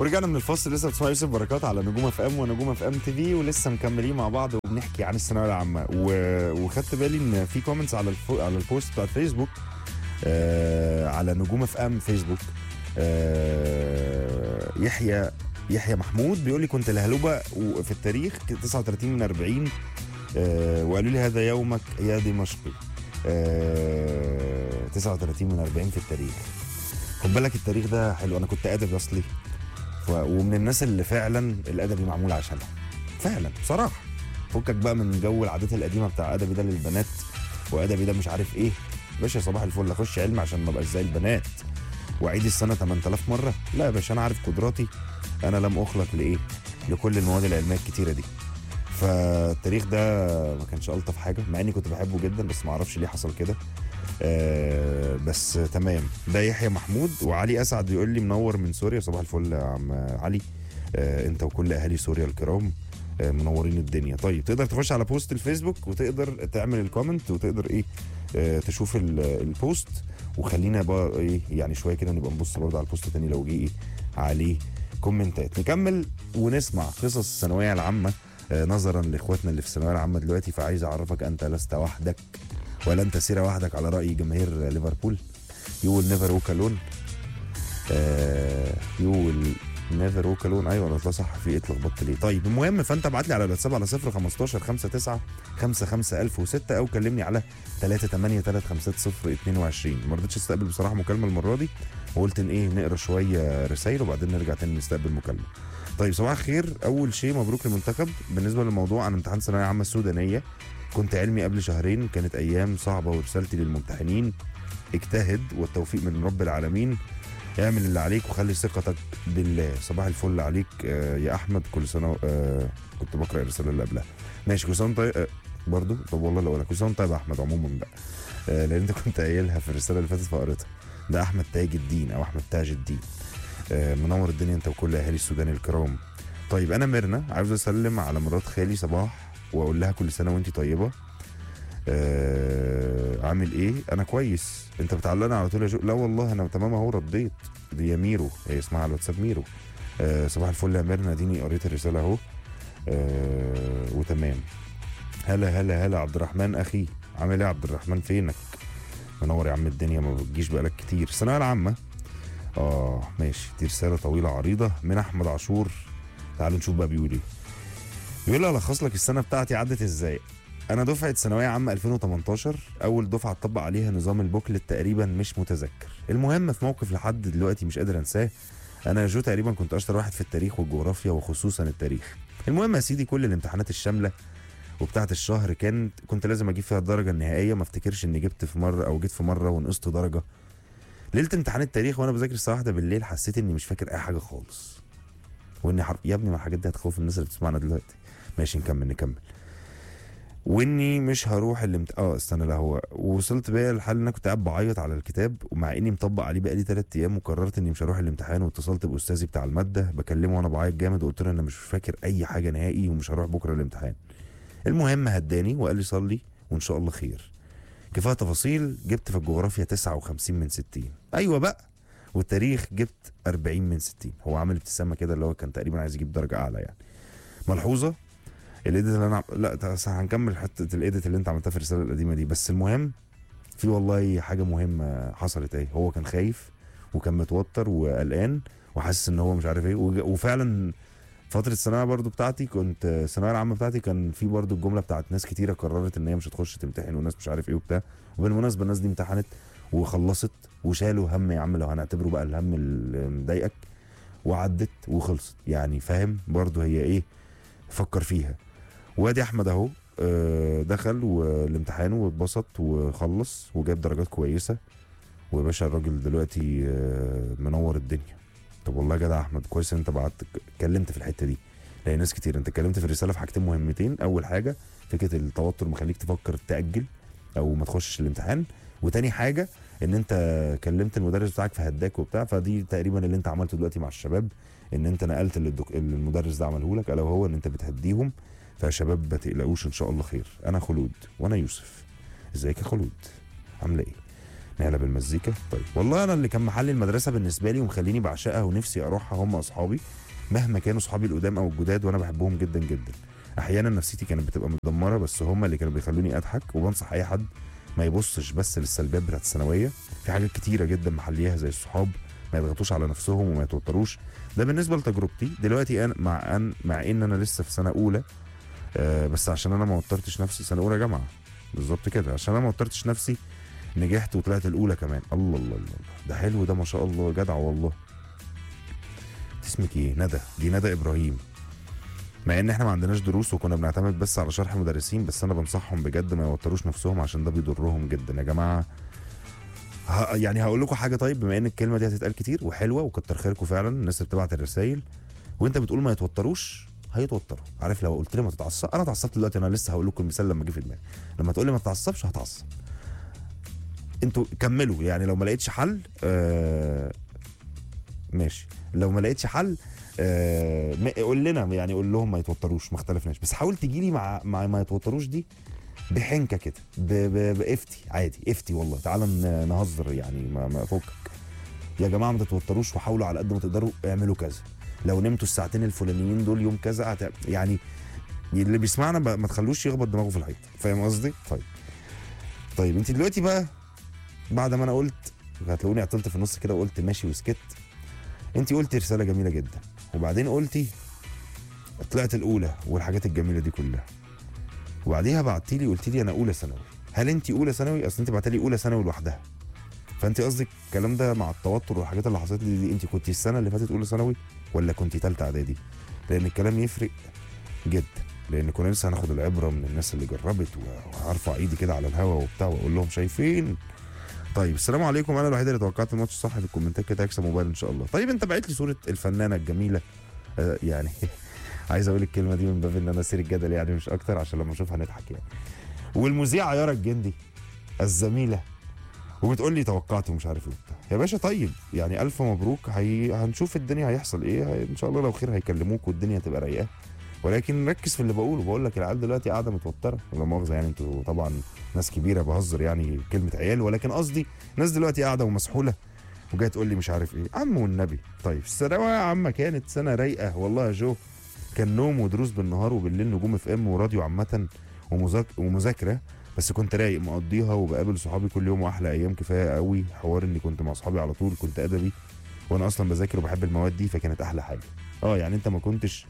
ورجعنا من الفاصل لسه بتسمع يوسف بركات على نجوم اف ام ونجوم اف ام تي في ولسه مكملين مع بعض وبنحكي عن الثانويه العامه و... وخدت بالي ان في كومنتس على الفو... على البوست بتاع الفيسبوك آه على نجوم اف ام فيسبوك آه يحيى يحيى محمود بيقول لي كنت الهلوبه في التاريخ 39 من 40 آه وقالوا لي هذا يومك يا دمشقي آه 39 من 40 في التاريخ خد بالك التاريخ ده حلو انا كنت ادبي اصلي ف... ومن الناس اللي فعلا الادبي معمول عشانها فعلا بصراحه فكك بقى من جو العادات القديمه بتاع ادبي ده للبنات وادبي ده مش عارف ايه باشا صباح الفل اخش علم عشان ما ابقاش زي البنات واعيد السنه 8000 مره لا يا باشا انا عارف قدراتي انا لم اخلق لايه لكل المواد العلميه الكتيره دي فالتاريخ ده ما كانش الطف حاجه مع اني كنت بحبه جدا بس ما اعرفش ليه حصل كده آه بس تمام ده يحيى محمود وعلي اسعد بيقول لي منور من سوريا صباح الفل يا عم علي آه انت وكل اهالي سوريا الكرام آه منورين الدنيا طيب تقدر تخش على بوست الفيسبوك وتقدر تعمل الكومنت وتقدر ايه آه تشوف ال- البوست وخلينا بقى ايه يعني شويه كده نبقى نبص برضه على البوست تاني لو جه ايه عليه كومنتات نكمل ونسمع قصص الثانويه العامه آه نظرا لاخواتنا اللي في الثانويه العامه دلوقتي فعايز اعرفك انت لست وحدك ولا انت سيره وحدك على راي جماهير ليفربول يو ويل نيفر ووك الون يو ويل نيفر ووك الون ايوه انا طلع صح في ايه اتلخبطت ليه طيب المهم فانت ابعت لي على الواتساب على 0 15 59 55006 او كلمني على 3835022 ما رضيتش استقبل بصراحه مكالمه المره دي وقلت ان ايه نقرا شويه رسائل وبعدين نرجع تاني نستقبل مكالمه طيب صباح الخير اول شيء مبروك للمنتخب بالنسبه للموضوع عن امتحان ثانويه عامه السودانيه كنت علمي قبل شهرين كانت ايام صعبه ورسالتي للممتحنين اجتهد والتوفيق من رب العالمين اعمل اللي عليك وخلي ثقتك بالله صباح الفل عليك آه، يا احمد كل سنه آه، كنت بقرا الرساله اللي قبلها ماشي كل سنه وأنت طيب آه، برضو طب والله لو كل سنه وأنت طيب يا احمد عموما بقى آه، لان انت كنت قايلها في الرساله اللي فاتت فقريتها ده احمد تاج الدين او احمد تاج الدين آه، منور الدنيا انت وكل اهالي السودان الكرام طيب انا ميرنا عاوز اسلم على مرات خالي صباح واقول لها كل سنه وانت طيبه آه عامل ايه انا كويس انت بتعلقنا على طول يا جو لا والله انا تمام اهو رديت دي يا ميرو هي اسمها على الواتساب ميرو آه صباح الفل يا ميرنا اديني قريت الرساله اهو آه وتمام هلا هلا هلا عبد الرحمن اخي عامل ايه يا عبد الرحمن فينك منور يا عم الدنيا ما بتجيش بقالك كتير الثانويه العامه اه ماشي دي رساله طويله عريضه من احمد عاشور تعالوا نشوف بقى بيقول ايه بيقول لي الخص لك السنه بتاعتي عدت ازاي انا دفعه ثانويه عامه 2018 اول دفعه اتطبق عليها نظام البوكلت تقريبا مش متذكر المهم في موقف لحد دلوقتي مش قادر انساه انا يا جو تقريبا كنت اشطر واحد في التاريخ والجغرافيا وخصوصا التاريخ المهم يا سيدي كل الامتحانات الشامله وبتاعه الشهر كانت كنت لازم اجيب فيها الدرجه النهائيه ما افتكرش اني جبت في مره او جيت في مره ونقصت درجه ليله امتحان التاريخ وانا بذاكر الساعه واحدة بالليل حسيت اني مش فاكر اي حاجه خالص واني حرف يا ابني ما الحاجات دي هتخوف الناس اللي بتسمعنا دلوقتي ماشي نكمل نكمل واني مش هروح الامت... اه استنى لا هو وصلت بيا الحال ان انا كنت قاعد بعيط على الكتاب ومع اني مطبق عليه بقالي ثلاث ايام وقررت اني مش هروح الامتحان واتصلت باستاذي بتاع الماده بكلمه وانا بعيط جامد وقلت له انا مش فاكر اي حاجه نهائي ومش هروح بكره الامتحان المهم هداني وقال لي صلي وان شاء الله خير كفايه تفاصيل جبت في الجغرافيا 59 من 60 ايوه بقى والتاريخ جبت 40 من 60 هو عامل ابتسامه كده اللي هو كان تقريبا عايز يجيب درجه اعلى يعني ملحوظه الايديت اللي انا عم- لا بس هنكمل حته الايديت اللي انت عملتها في الرساله القديمه دي بس المهم في والله حاجه مهمه حصلت ايه هو كان خايف وكان متوتر وقلقان وحاسس ان هو مش عارف ايه وج- وفعلا فتره الثانويه برضو بتاعتي كنت الثانويه العامه بتاعتي كان في برضو الجمله بتاعت ناس كتيره قررت ان هي مش هتخش تمتحن وناس مش عارف ايه وبتاع وبالمناسبه الناس دي امتحنت وخلصت وشالوا هم يا عم لو هنعتبره بقى الهم اللي مضايقك وعدت وخلصت يعني فاهم برضو هي ايه فكر فيها وادي احمد اهو آه، دخل والامتحان واتبسط وخلص وجاب درجات كويسه ويا باشا الراجل دلوقتي آه، منور الدنيا طب والله يا جدع احمد كويس ان انت بعت اتكلمت في الحته دي لان ناس كتير انت اتكلمت في الرساله في حاجتين مهمتين اول حاجه فكره التوتر مخليك تفكر تاجل او ما تخشش الامتحان وتاني حاجه ان انت كلمت المدرس بتاعك فهداك وبتاع فدي تقريبا اللي انت عملته دلوقتي مع الشباب ان انت نقلت اللي, الدك... اللي المدرس ده عمله لك الا وهو ان انت بتهديهم فيا شباب ما تقلقوش ان شاء الله خير انا خلود وانا يوسف ازيك يا خلود عامله ايه نعلى بالمزيكا طيب والله انا اللي كان محل المدرسه بالنسبه لي ومخليني بعشقها ونفسي اروحها هم اصحابي مهما كانوا اصحابي القدام او الجداد وانا بحبهم جدا جدا احيانا نفسيتي كانت بتبقى متدمره بس هم اللي كانوا بيخلوني اضحك وبنصح اي حد ما يبصش بس للسلبيات بتاعت الثانويه في حاجات كتيره جدا محليها زي الصحاب ما يضغطوش على نفسهم وما يتوتروش ده بالنسبه لتجربتي دلوقتي انا مع ان مع ان انا لسه في سنه اولى آه بس عشان انا ما وترتش نفسي سنه اولى جامعه بالظبط كده عشان انا ما وترتش نفسي نجحت وطلعت الاولى كمان الله الله الله الله. ده حلو ده ما شاء الله جدع والله اسمك ايه ندى دي ندى ابراهيم مع ان احنا ما عندناش دروس وكنا بنعتمد بس على شرح مدرسين بس انا بنصحهم بجد ما يوتروش نفسهم عشان ده بيضرهم جدا يا جماعه ه... يعني هقول لكم حاجه طيب بما ان الكلمه دي هتتقال كتير وحلوه وكتر خيركم فعلا الناس اللي بتبعت الرسايل وانت بتقول ما يتوتروش هيتوتروا عارف لو قلت لي ما تتعصب انا اتعصبت دلوقتي انا لسه هقول لكم مثال لما جه في دماغي لما تقول لي ما تتعصبش هتعصب انتوا كملوا يعني لو ما لقيتش حل آه ماشي لو ما لقيتش حل آه ما- قول لنا يعني قول لهم ما يتوتروش ما اختلفناش بس حاول تجي لي مع مع ما يتوتروش دي بحنكه كده ب- ب- بافتي عادي افتي والله تعالى ن- نهزر يعني ما, ما فكك يا جماعه ما تتوتروش وحاولوا على قد ما تقدروا اعملوا كذا لو نمتوا الساعتين الفلانيين دول يوم كذا هت... يعني اللي بيسمعنا ب- ما تخلوش يخبط دماغه في الحيط فاهم قصدي طيب طيب انت دلوقتي بقى بعد ما انا قلت هتلاقوني عطلت في النص كده وقلت ماشي وسكت انت قلتي رساله جميله جدا وبعدين قلتي طلعت الاولى والحاجات الجميله دي كلها وبعديها بعتي لي قلت لي انا اولى ثانوي هل انت اولى ثانوي اصل انت بعتي لي اولى ثانوي لوحدها فانت قصدك الكلام ده مع التوتر والحاجات اللي حصلت لي دي انت كنت السنه اللي فاتت اولى ثانوي ولا كنت ثالثه اعدادي لان الكلام يفرق جدا لان كنا لسه هناخد العبره من الناس اللي جربت وهرفع ايدي كده على الهوا وبتاع واقول لهم شايفين طيب السلام عليكم انا الوحيد اللي توقعت الماتش صح في الكومنتات كده هيكسب موبايل ان شاء الله طيب انت بعت لي صوره الفنانه الجميله آه يعني عايز اقول الكلمه دي من باب ان انا اثير الجدل يعني مش اكتر عشان لما اشوفها نضحك يعني والمذيعه يارا الجندي الزميله وبتقول لي توقعت ومش عارف ايه وبتاع يا باشا طيب يعني الف مبروك هي... هنشوف الدنيا هيحصل ايه هي... ان شاء الله لو خير هيكلموك والدنيا تبقى رايقه ولكن ركز في اللي بقوله بقول لك العيال دلوقتي قاعده متوتره ولا مؤاخذه يعني انتوا طبعا ناس كبيره بهزر يعني كلمه عيال ولكن قصدي ناس دلوقتي قاعده ومسحوله وجايه تقول لي مش عارف ايه عم والنبي طيب الثانويه يا عم كانت سنه رايقه والله يا جو كان نوم ودروس بالنهار وبالليل نجوم اف ام وراديو عامه ومذاك... ومذاكره بس كنت رايق مقضيها وبقابل صحابي كل يوم واحلى ايام كفايه قوي حوار اني كنت مع صحابي على طول كنت ادبي وانا اصلا بذاكر وبحب المواد دي فكانت احلى حاجه اه يعني انت ما كنتش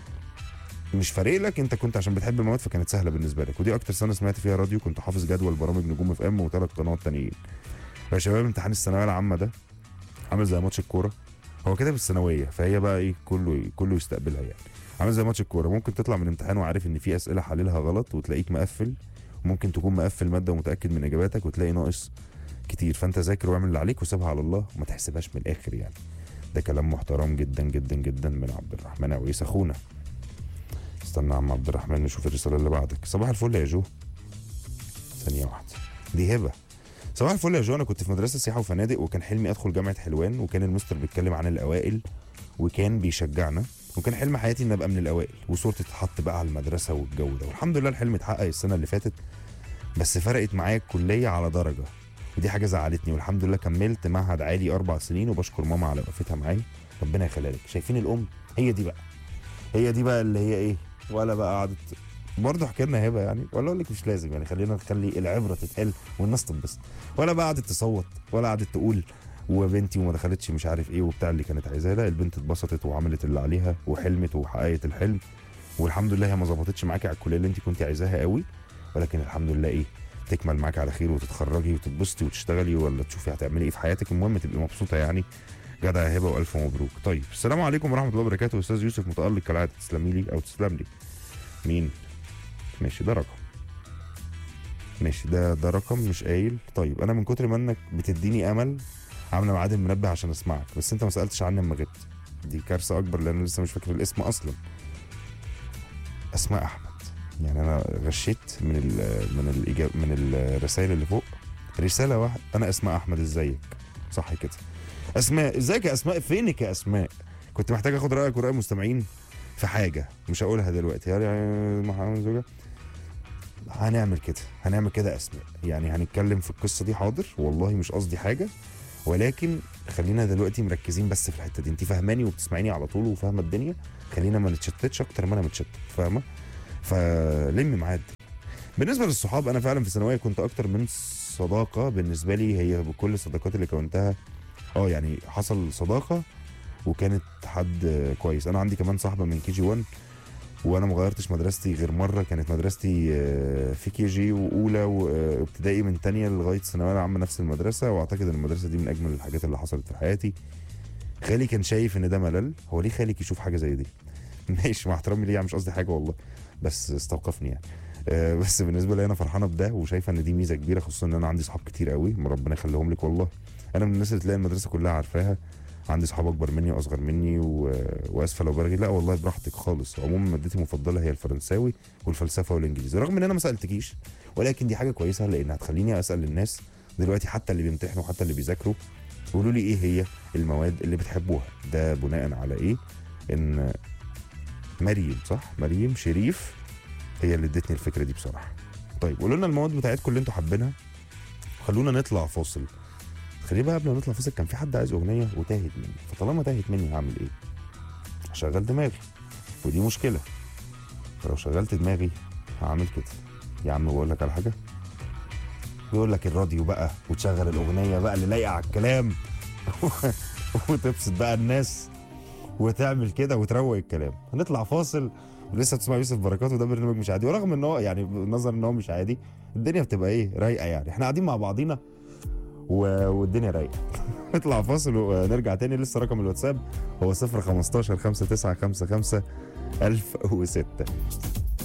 مش فارق لك انت كنت عشان بتحب المواد فكانت سهله بالنسبه لك ودي اكتر سنه سمعت فيها راديو كنت حافظ جدول برامج نجوم اف ام وثلاث قنوات تانيين يا شباب امتحان الثانويه العامه ده عامل زي ماتش الكوره هو كده بالثانويه فهي بقى ايه كله كله يستقبلها يعني عامل زي ماتش الكوره ممكن تطلع من امتحان وعارف ان في اسئله حللها غلط وتلاقيك مقفل وممكن تكون مقفل ماده ومتاكد من اجاباتك وتلاقي ناقص كتير فانت ذاكر واعمل اللي عليك وسيبها على الله وما تحسبهاش من الاخر يعني ده كلام محترم جدا جدا جدا من عبد الرحمن عويس اخونا استنى يا عم عبد الرحمن نشوف الرساله اللي بعدك صباح الفل يا جو ثانيه واحده دي هبه صباح الفل يا جو انا كنت في مدرسه سياحه وفنادق وكان حلمي ادخل جامعه حلوان وكان المستر بيتكلم عن الاوائل وكان بيشجعنا وكان حلم حياتي ان ابقى من الاوائل وصورتي تتحط بقى على المدرسه والجو ده والحمد لله الحلم اتحقق السنه اللي فاتت بس فرقت معايا الكليه على درجه ودي حاجه زعلتني والحمد لله كملت معهد عالي اربع سنين وبشكر ماما على وقفتها معايا ربنا يخليها لك شايفين الام هي دي بقى هي دي بقى اللي هي ايه ولا بقى قعدت برضه حكي لنا هبه يعني ولا اقول لك مش لازم يعني خلينا نخلي العبره تتقال والناس تنبسط ولا بقى قعدت تصوت ولا قعدت تقول وبنتي وما دخلتش مش عارف ايه وبتاع اللي كانت عايزاه لا البنت اتبسطت وعملت اللي عليها وحلمت وحققت الحلم والحمد لله هي ما ظبطتش معاكي على الكليه اللي انت كنت عايزاها قوي ولكن الحمد لله ايه تكمل معاك على خير وتتخرجي وتتبسطي وتشتغلي ولا تشوفي هتعملي ايه في حياتك المهم تبقي مبسوطه يعني جدع يا هبه والف مبروك طيب السلام عليكم ورحمه الله وبركاته استاذ يوسف متالق كالعاده تسلمي لي او تسلم لي مين ماشي ده رقم ماشي ده ده رقم مش قايل طيب انا من كتر ما انك بتديني امل عامله ميعاد المنبه عشان اسمعك بس انت ما سالتش عني لما غبت دي كارثه اكبر لان أنا لسه مش فاكر الاسم اصلا اسماء احمد يعني انا غشيت من ال من الاجابه من الرسائل اللي فوق رساله واحده انا اسماء احمد ازيك صح كده اسماء ازيك يا اسماء فينك يا اسماء كنت محتاج اخد رايك وراي المستمعين في حاجه مش هقولها دلوقتي يعني محمد زوجة هنعمل كده هنعمل كده اسماء يعني هنتكلم في القصه دي حاضر والله مش قصدي حاجه ولكن خلينا دلوقتي مركزين بس في الحته دي انت فاهماني وبتسمعيني على طول وفاهمه الدنيا خلينا ما نتشتتش اكتر ما انا متشتت فاهمه فلمي معايا الدنيا. بالنسبه للصحاب انا فعلا في ثانويه كنت اكتر من صداقه بالنسبه لي هي بكل الصداقات اللي كونتها اه يعني حصل صداقه وكانت حد كويس انا عندي كمان صاحبه من كي جي 1 وانا ما غيرتش مدرستي غير مره كانت مدرستي آه، في كي جي واولى وابتدائي من تانية لغايه الثانويه العامه نفس المدرسه واعتقد ان المدرسه دي من اجمل الحاجات اللي حصلت في حياتي خالي كان شايف ان ده ملل هو ليه خالك يشوف حاجه زي دي ماشي مع احترامي ليه يعني مش قصدي حاجه والله بس استوقفني يعني آه، بس بالنسبه لي انا فرحانه بده وشايفه ان دي ميزه كبيره خصوصا ان انا عندي صحاب كتير قوي ما ربنا يخليهم لك والله انا من الناس اللي تلاقي المدرسه كلها عارفاها عندي صحاب اكبر مني واصغر مني و... واسفه لو برجي لا والله براحتك خالص عموما مادتي المفضله هي الفرنساوي والفلسفه والانجليزي رغم ان انا ما سالتكيش ولكن دي حاجه كويسه لان هتخليني اسال الناس دلوقتي حتى اللي بيمتحنوا حتى اللي بيذاكروا قولوا لي ايه هي المواد اللي بتحبوها ده بناء على ايه ان مريم صح مريم شريف هي اللي ادتني الفكره دي بصراحه طيب قولوا لنا المواد بتاعتكم اللي انتوا حابينها خلونا نطلع فاصل خلينا بقى قبل ما نطلع فاصل كان في حد عايز اغنيه وتاهت مني فطالما تاهت مني هعمل ايه هشغل دماغي ودي مشكله فلو شغلت دماغي هعمل كده يا عم بقول لك على حاجه يقول لك الراديو بقى وتشغل الاغنيه بقى اللي لايقه على الكلام وتبسط بقى الناس وتعمل كده وتروق الكلام هنطلع فاصل ولسه بتسمع يوسف بركات وده برنامج مش عادي ورغم ان هو يعني نظرا ان هو مش عادي الدنيا بتبقى ايه رايقه يعني احنا قاعدين مع بعضينا و... والدنيا رايقه نطلع فاصل ونرجع تاني لسه رقم الواتساب هو 0 15 5 9 5 5 1006